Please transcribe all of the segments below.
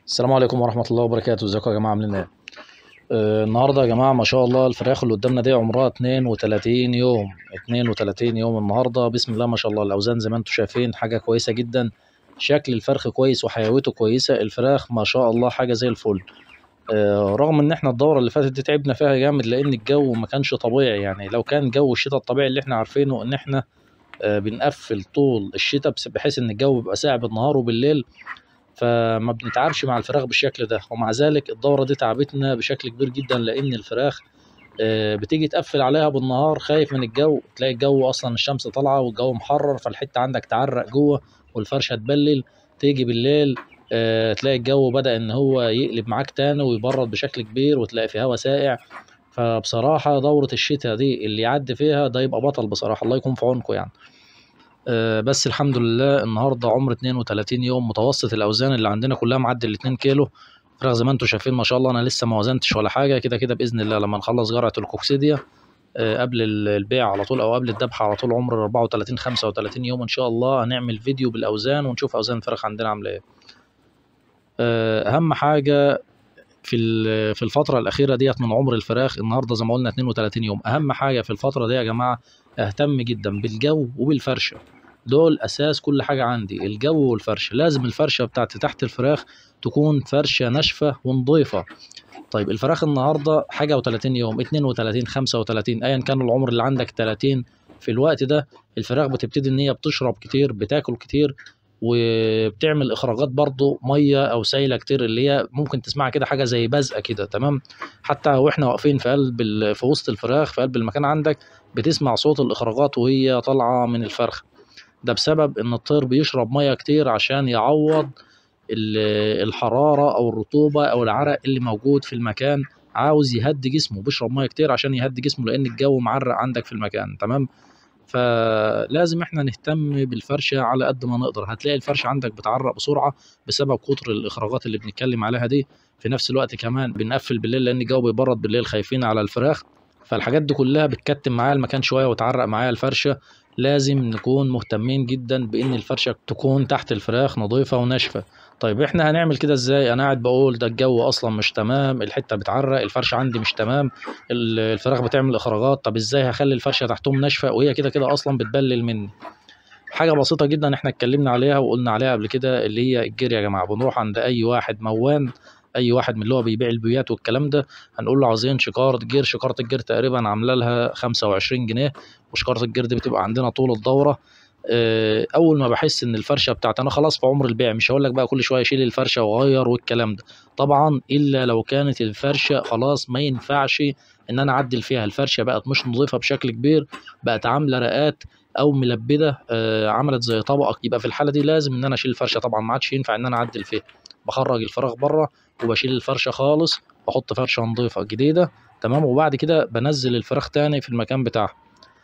السلام عليكم ورحمة الله وبركاته ازيكم يا جماعة عاملين ايه آه النهاردة يا جماعة ما شاء الله الفراخ اللي قدامنا دي عمرها 32 يوم 32 يوم النهاردة بسم الله ما شاء الله الأوزان زي ما انتم شايفين حاجة كويسة جدا شكل الفرخ كويس وحيويته كويسة الفراخ ما شاء الله حاجة زي الفل آه رغم ان احنا الدورة اللي فاتت دي تعبنا فيها جامد لأن الجو ما كانش طبيعي يعني لو كان جو الشتاء الطبيعي اللي احنا عارفينه ان احنا آه بنقفل طول الشتاء بس- بحيث ان الجو بيبقى ساقع بالنهار وبالليل فما بنتعبش مع الفراخ بالشكل ده ومع ذلك الدورة دي تعبتنا بشكل كبير جدا لأن الفراخ آه، بتيجي تقفل عليها بالنهار خايف من الجو تلاقي الجو أصلا الشمس طالعة والجو محرر فالحتة عندك تعرق جوه والفرشة تبلل تيجي بالليل آه، تلاقي الجو بدأ إن هو يقلب معاك تاني ويبرد بشكل كبير وتلاقي في هوا ساقع فبصراحة دورة الشتاء دي اللي يعدي فيها ده يبقى بطل بصراحة الله يكون في عونكم يعني آه، بس الحمد لله النهارده عمر 32 يوم متوسط الاوزان اللي عندنا كلها معدي ال 2 كيلو فراخ زي ما انتم شايفين ما شاء الله انا لسه ما وزنتش ولا حاجه كده كده باذن الله لما نخلص جرعه الكوكسيديا آه، قبل ال- البيع على طول او قبل الذبح على طول عمر 34 35 يوم ان شاء الله هنعمل فيديو بالاوزان ونشوف اوزان الفراخ عندنا عامله ايه آه، اهم حاجه في ال- في الفتره الاخيره ديت من عمر الفراخ النهارده زي ما قلنا 32 يوم اهم حاجه في الفتره دي يا جماعه اهتم جدا بالجو وبالفرشه دول اساس كل حاجه عندي الجو والفرشه لازم الفرشه بتاعتي تحت الفراخ تكون فرشه ناشفه ونظيفه طيب الفراخ النهارده حاجه و30 يوم 32 35 ايا كان العمر اللي عندك 30 في الوقت ده الفراخ بتبتدي ان هي بتشرب كتير بتاكل كتير وبتعمل اخراجات برضو ميه او سايله كتير اللي هي ممكن تسمعها كده حاجه زي بزقه كده تمام حتى واحنا واقفين في قلب ال- في وسط الفراخ في قلب المكان عندك بتسمع صوت الاخراجات وهي طالعه من الفرخ ده بسبب ان الطير بيشرب ميه كتير عشان يعوض ال- الحراره او الرطوبه او العرق اللي موجود في المكان عاوز يهدي جسمه بيشرب ميه كتير عشان يهدي جسمه لان الجو معرق عندك في المكان تمام فلازم احنا نهتم بالفرشه على قد ما نقدر هتلاقي الفرشه عندك بتعرق بسرعه بسبب كتر الاخراجات اللي بنتكلم عليها دي في نفس الوقت كمان بنقفل بالليل لان الجو بيبرد بالليل خايفين على الفراخ فالحاجات دي كلها بتكتم معايا المكان شويه وتعرق معايا الفرشه لازم نكون مهتمين جدا بان الفرشه تكون تحت الفراخ نظيفه وناشفه طيب احنا هنعمل كده ازاي انا قاعد بقول ده الجو اصلا مش تمام الحته بتعرق الفرشه عندي مش تمام ال- الفراخ بتعمل اخراجات طب ازاي هخلي الفرشه تحتهم ناشفه وهي كده كده اصلا بتبلل مني حاجه بسيطه جدا احنا اتكلمنا عليها وقلنا عليها قبل كده اللي هي الجري يا جماعه بنروح عند اي واحد موان اي واحد من اللي هو بيبيع البيات والكلام ده هنقول له عاوزين شكاره جير شكاره الجير تقريبا عامله لها 25 جنيه وشكاره الجير دي بتبقى عندنا طول الدوره آه، اول ما بحس ان الفرشه بتاعتي انا خلاص في عمر البيع مش هقول لك بقى كل شويه شيل الفرشه واغير والكلام ده طبعا الا لو كانت الفرشه خلاص ما ينفعش ان انا اعدل فيها الفرشه بقت مش نظيفه بشكل كبير بقت عامله رقات او ملبده آه، عملت زي طبقه يبقى في الحاله دي لازم ان انا اشيل الفرشه طبعا ما عادش ينفع ان انا اعدل فيها بخرج الفراغ بره وبشيل الفرشه خالص واحط فرشه نظيفه جديده تمام وبعد كده بنزل الفراخ تاني في المكان بتاعها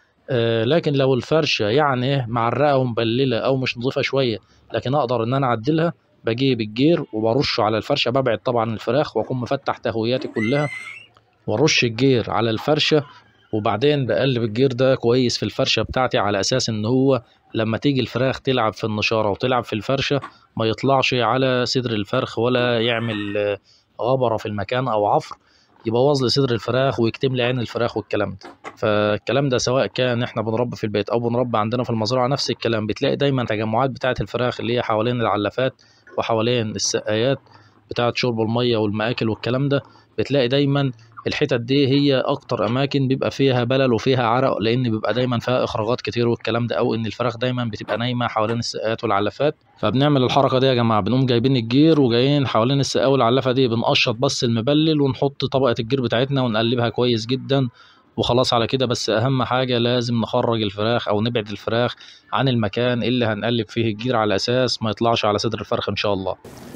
آه، لكن لو الفرشه يعني إيه معرقه ومبلله او مش نظيفه شويه لكن اقدر ان انا اعدلها بجيب الجير وبرشه على الفرشه ببعد طبعا الفراخ واكون مفتح تهوياتي كلها وارش الجير على الفرشه وبعدين بقلب الجير ده كويس في الفرشه بتاعتي على اساس ان هو لما تيجي الفراخ تلعب في النشاره وتلعب في الفرشه ما يطلعش على صدر الفرخ ولا يعمل آه، غبره في المكان او عفر يبوظ لي صدر الفراخ ويكتم لي عين الفراخ والكلام ده فالكلام ده سواء كان احنا بنربي في البيت او بنربي عندنا في المزرعه نفس الكلام بتلاقي دايما تجمعات بتاعه الفراخ اللي هي حوالين العلافات وحوالين السقايات بتاعه شرب الميه والمآكل والكلام ده بتلاقي دايما الحتت دي هي اكتر اماكن بيبقى فيها بلل وفيها عرق لان بيبقى دايما فيها اخراجات كتير والكلام ده او ان الفراخ دايما بتبقى نايمه حوالين السقايات والعلافات فبنعمل الحركه دي يا جماعه بنقوم جايبين الجير وجايين حوالين السقايه والعلافه دي بنقشط بس المبلل ونحط طبقه الجير بتاعتنا ونقلبها كويس جدا وخلاص على كده بس اهم حاجه لازم نخرج الفراخ او نبعد الفراخ عن المكان اللي هنقلب فيه الجير على اساس ما يطلعش على صدر الفرخ ان شاء الله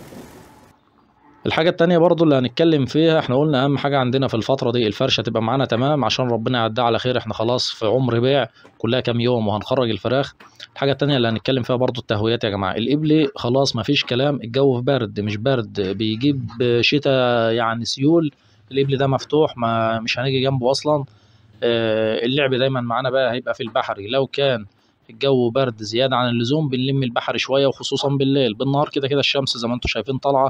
الحاجة التانية برضو اللي هنتكلم فيها احنا قلنا اهم حاجة عندنا في الفترة دي الفرشة تبقى معانا تمام عشان ربنا يعديها على خير احنا خلاص في عمر بيع كلها كام يوم وهنخرج الفراخ الحاجة التانية اللي هنتكلم فيها برضو التهويات يا جماعة الإبلي خلاص مفيش كلام الجو في برد مش برد بيجيب شتاء يعني سيول الإبلي ده مفتوح ما مش هنيجي جنبه أصلا آه، اللعب دايما معانا بقى هيبقى في البحري لو كان الجو برد زيادة عن اللزوم بنلم البحر شوية وخصوصا بالليل بالنهار كده كده الشمس زي ما انتم شايفين طالعة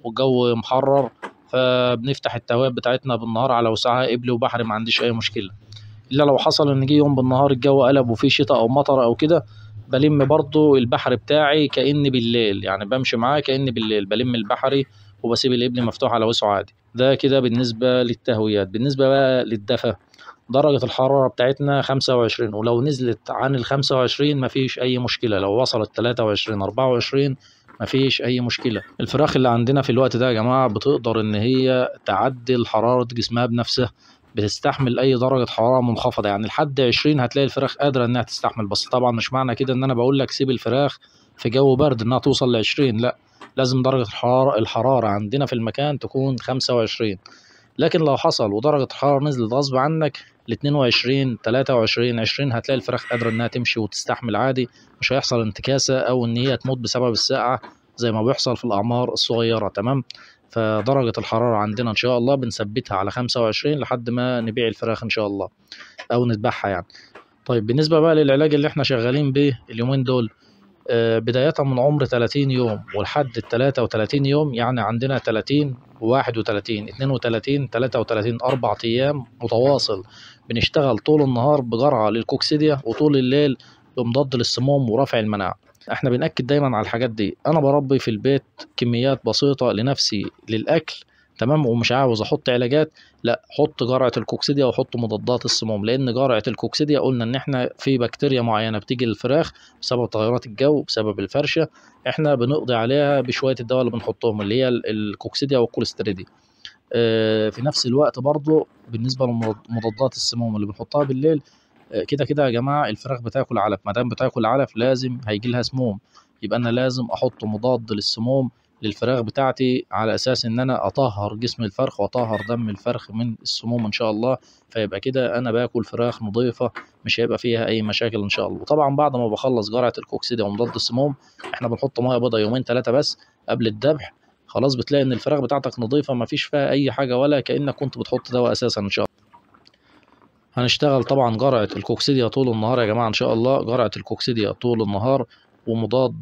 والجو محرر فبنفتح التهويات بتاعتنا بالنهار على وسعها قبلي وبحري ما عنديش اي مشكله الا لو حصل ان جه يوم بالنهار الجو قلب وفيه شتاء او مطر او كده بلم برضو البحر بتاعي كأني بالليل يعني بمشي معاه كأني بالليل بلم البحري وبسيب الإبل مفتوح على وسعه عادي ده كده بالنسبة للتهويات بالنسبة بقى للدفا درجة الحرارة بتاعتنا خمسة وعشرين ولو نزلت عن الخمسة وعشرين مفيش أي مشكلة لو وصلت تلاتة وعشرين أربعة وعشرين مفيش أي مشكلة الفراخ اللي عندنا في الوقت ده يا جماعة بتقدر إن هي تعدل حرارة جسمها بنفسها بتستحمل اي درجه حراره منخفضه يعني لحد 20 هتلاقي الفراخ قادره انها تستحمل بس طبعا مش معنى كده ان انا بقول لك سيب الفراخ في جو برد انها توصل ل 20 لا لازم درجه الحراره الحراره عندنا في المكان تكون 25 لكن لو حصل ودرجه الحراره نزلت غصب عنك ل 22 23 20 هتلاقي الفراخ قادره انها تمشي وتستحمل عادي مش هيحصل انتكاسه او ان هي تموت بسبب السقعه زي ما بيحصل في الاعمار الصغيره تمام فدرجة الحرارة عندنا إن شاء الله بنثبتها على خمسة وعشرين لحد ما نبيع الفراخ إن شاء الله أو نذبحها يعني طيب بالنسبة بقى للعلاج اللي إحنا شغالين بيه اليومين دول آه بداية من عمر 30 يوم ولحد ال 33 يوم يعني عندنا 30 و31 32 33 أربع أيام متواصل بنشتغل طول النهار بجرعة للكوكسيديا وطول الليل بمضاد للسموم ورفع المناعة احنا بنأكد دايما على الحاجات دي انا بربي في البيت كميات بسيطة لنفسي للأكل تمام ومش عاوز احط علاجات لا حط جرعة الكوكسيديا وحط مضادات السموم لان جرعة الكوكسيديا قلنا ان احنا في بكتيريا معينة بتيجي للفراخ بسبب تغيرات الجو بسبب الفرشة احنا بنقضي عليها بشوية الدواء اللي بنحطهم اللي هي الكوكسيديا والكوليستريدي اه في نفس الوقت برضو بالنسبة لمضادات السموم اللي بنحطها بالليل كده كده يا جماعه الفراخ بتاكل علف ما دام بتاكل علف لازم هيجي لها سموم يبقى انا لازم احط مضاد للسموم للفراخ بتاعتي على اساس ان انا اطهر جسم الفرخ واطهر دم الفرخ من السموم ان شاء الله فيبقى كده انا باكل فراخ نظيفه مش هيبقى فيها اي مشاكل ان شاء الله وطبعا بعد ما بخلص جرعه الكوكسيديا ومضاد السموم احنا بنحط ميه بيضاء يومين ثلاثه بس قبل الذبح خلاص بتلاقي ان الفراخ بتاعتك نظيفه مفيش فيها اي حاجه ولا كانك كنت بتحط دواء اساسا ان شاء الله هنشتغل طبعا جرعة الكوكسيديا طول النهار يا جماعة إن شاء الله جرعة الكوكسيديا طول النهار ومضاد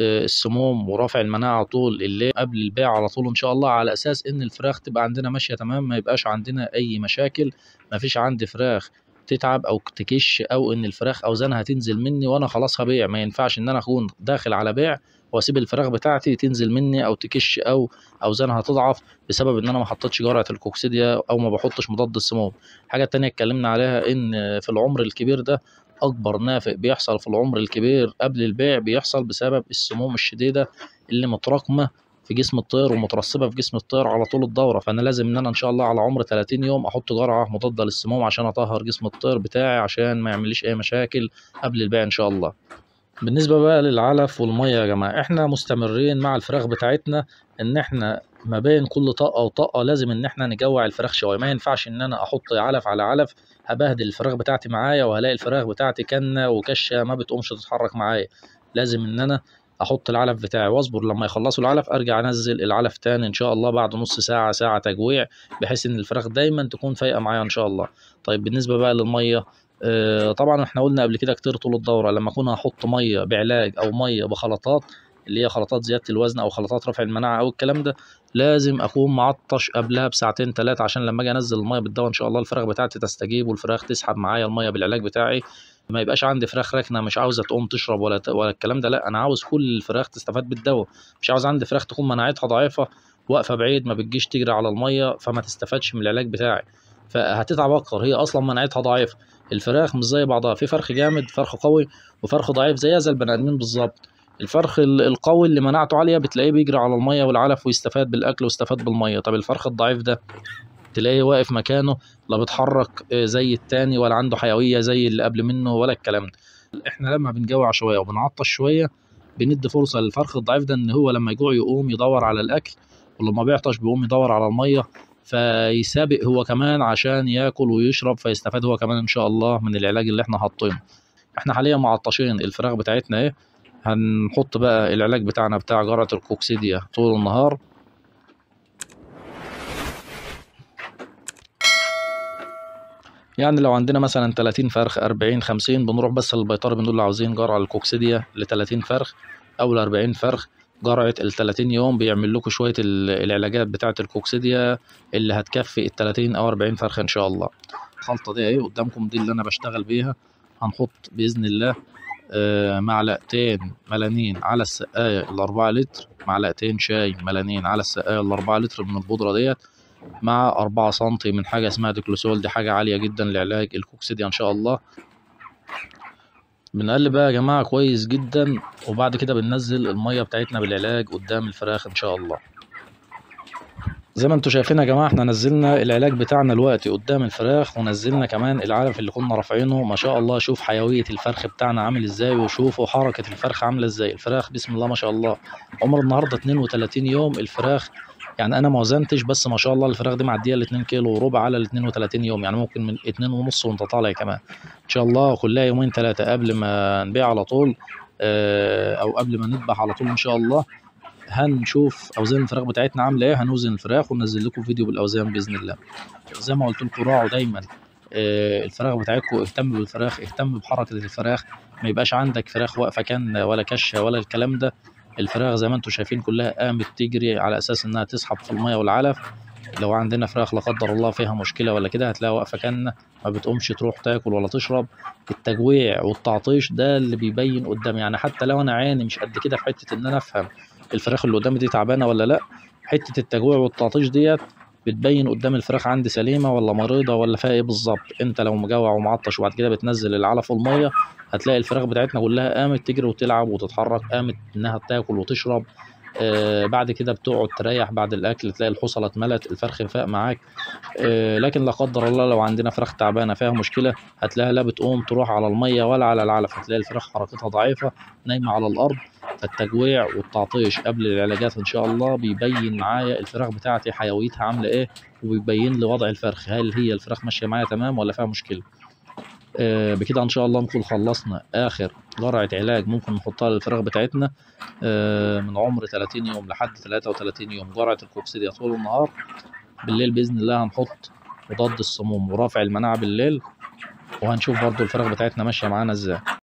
السموم ورفع المناعة طول الليل قبل البيع على طول إن شاء الله على أساس إن الفراخ تبقى عندنا ماشية تمام ما يبقاش عندنا أي مشاكل ما فيش عندي فراخ تتعب او تكش او ان الفراخ اوزانها تنزل مني وانا خلاص هبيع ما ينفعش ان انا اكون داخل على بيع واسيب الفراخ بتاعتي تنزل مني او تكش او اوزانها تضعف بسبب ان انا ما حطيتش جرعه الكوكسيديا او ما بحطش مضاد السموم الحاجه التانية اتكلمنا عليها ان في العمر الكبير ده اكبر نافق بيحصل في العمر الكبير قبل البيع بيحصل بسبب السموم الشديده اللي متراكمه في جسم الطير ومترسبه في جسم الطير على طول الدوره فانا لازم ان انا ان شاء الله على عمر 30 يوم احط جرعه مضاده للسموم عشان اطهر جسم الطير بتاعي عشان ما يعمليش اي مشاكل قبل البيع ان شاء الله بالنسبه بقى للعلف والميه يا جماعه احنا مستمرين مع الفراخ بتاعتنا ان احنا ما بين كل طاقه وطاقه لازم ان احنا نجوع الفراخ شويه ما ينفعش ان انا احط علف على علف هبهدل الفراخ بتاعتي معايا وهلاقي الفراخ بتاعتي كنه وكشه ما بتقومش تتحرك معايا لازم ان انا احط العلف بتاعي واصبر لما يخلصوا العلف ارجع انزل العلف تاني ان شاء الله بعد نص ساعه ساعه تجويع بحيث ان الفراخ دايما تكون فايقه معايا ان شاء الله طيب بالنسبه بقى للميه آه طبعا احنا قلنا قبل كده كتير طول الدوره لما اكون هحط ميه بعلاج او ميه بخلطات اللي هي خلطات زياده الوزن او خلطات رفع المناعه او الكلام ده لازم اكون معطش قبلها بساعتين ثلاثه عشان لما اجي انزل الميه بالدواء ان شاء الله الفراخ بتاعتي تستجيب والفراخ تسحب معايا الميه بالعلاج بتاعي ما يبقاش عندي فراخ راكنه مش عاوزه تقوم تشرب ولا ت... ولا الكلام ده لا انا عاوز كل الفراخ تستفاد بالدواء مش عاوز عندي فراخ تكون مناعتها ضعيفه واقفه بعيد ما بتجيش تجري على الميه فما تستفادش من العلاج بتاعي فهتتعب اكتر هي اصلا مناعتها ضعيفه الفراخ مش زي بعضها في فرخ جامد فرخ قوي وفرخ ضعيف زيها زي البني ادمين بالظبط الفرخ القوي اللي مناعته عاليه بتلاقيه بيجري على الميه والعلف ويستفاد بالاكل ويستفاد بالميه طب الفرخ الضعيف ده تلاقيه واقف مكانه لا بيتحرك زي التاني ولا عنده حيويه زي اللي قبل منه ولا الكلام ده احنا لما بنجوع شويه وبنعطش شويه بندي فرصه للفرخ الضعيف ده ان هو لما يجوع يقوم يدور على الاكل ولما بيعطش بيقوم يدور على الميه فيسابق هو كمان عشان ياكل ويشرب فيستفاد هو كمان ان شاء الله من العلاج اللي احنا حاطينه احنا حاليا معطشين الفراخ بتاعتنا ايه هنحط بقى العلاج بتاعنا بتاع جرعة الكوكسيديا طول النهار يعني لو عندنا مثلا 30 فرخ 40 50 بنروح بس للبيطري بنقول له عاوزين جرعة الكوكسيديا ل 30 فرخ او ل 40 فرخ جرعة ال 30 يوم بيعمل لكم شوية ال- العلاجات بتاعة الكوكسيديا اللي هتكفي ال 30 أو 40 فرخة إن شاء الله الخلطة دي أهي قدامكم دي اللي أنا بشتغل بيها هنحط بإذن الله آه، معلقتين ملانين على السقاية الأربعة لتر معلقتين شاي ملانين على السقاية الأربعة لتر من البودرة ديت مع أربعة سنتي من حاجة اسمها ديكلوسول دي حاجة عالية جدا لعلاج الكوكسيديا إن شاء الله بنقلب بقى يا جماعة كويس جدا وبعد كده بننزل المية بتاعتنا بالعلاج قدام الفراخ إن شاء الله زي ما انتوا شايفين يا جماعة احنا نزلنا العلاج بتاعنا دلوقتي قدام الفراخ ونزلنا كمان العلف اللي كنا رافعينه ما شاء الله شوف حيوية الفرخ بتاعنا عامل ازاي وشوفوا حركة الفرخ عاملة ازاي الفراخ بسم الله ما شاء الله عمر النهاردة 32 يوم الفراخ يعني انا ما وزنتش بس ما شاء الله الفراخ دي معديه ال 2 كيلو وربع على ال 32 يوم يعني ممكن من 2 ونص وانت طالع كمان ان شاء الله كلها يومين ثلاثه قبل ما نبيع على طول آه، او قبل ما نذبح على طول ان شاء الله هنشوف اوزان الفراخ بتاعتنا عامله ايه هنوزن الفراخ وننزل لكم فيديو بالاوزان باذن الله زي ما قلت لكم راعوا دايما آه، الفراخ بتاعتكم اهتم بالفراخ اهتم بحركه الفراخ ما يبقاش عندك فراخ واقفه كان ولا كشه ولا الكلام ده الفراخ زي ما انتم شايفين كلها قامت تجري على اساس انها تسحب في الميه والعلف لو عندنا فراخ لا قدر الله فيها مشكله ولا كده هتلاقيها واقفه كانه ما بتقومش تروح تاكل ولا تشرب التجويع والتعطيش ده اللي بيبين قدام يعني حتى لو انا عيني مش قد كده في حته ان انا افهم الفراخ اللي قدامي دي تعبانه ولا لا حته التجويع والتعطيش ديت بتبين قدام الفراخ عندي سليمه ولا مريضه ولا فيها ايه بالظبط انت لو مجوع ومعطش وبعد كده بتنزل العلف والميه هتلاقي الفراخ بتاعتنا كلها قامت تجري وتلعب وتتحرك قامت انها تاكل وتشرب آه بعد كده بتقعد تريح بعد الاكل تلاقي الحصله اتملت الفرخ فاق معاك آه لكن لا قدر الله لو عندنا فراخ تعبانه فيها مشكله هتلاقيها لا بتقوم تروح على الميه ولا على العلف هتلاقي الفراخ حركتها ضعيفه نايمه على الارض فالتجويع والتعطيش قبل العلاجات ان شاء الله بيبين معايا الفراخ بتاعتي حيويتها عامله ايه وبيبين لي وضع الفرخ هل هي الفراخ ماشيه معايا تمام ولا فيها مشكله آه بكده ان شاء الله نكون خلصنا اخر جرعه علاج ممكن نحطها للفراخ بتاعتنا آه من عمر 30 يوم لحد 33 يوم جرعه الكوكسيديا طول النهار بالليل باذن الله هنحط مضاد السموم ورافع المناعه بالليل وهنشوف برضو الفراخ بتاعتنا ماشيه معانا ازاي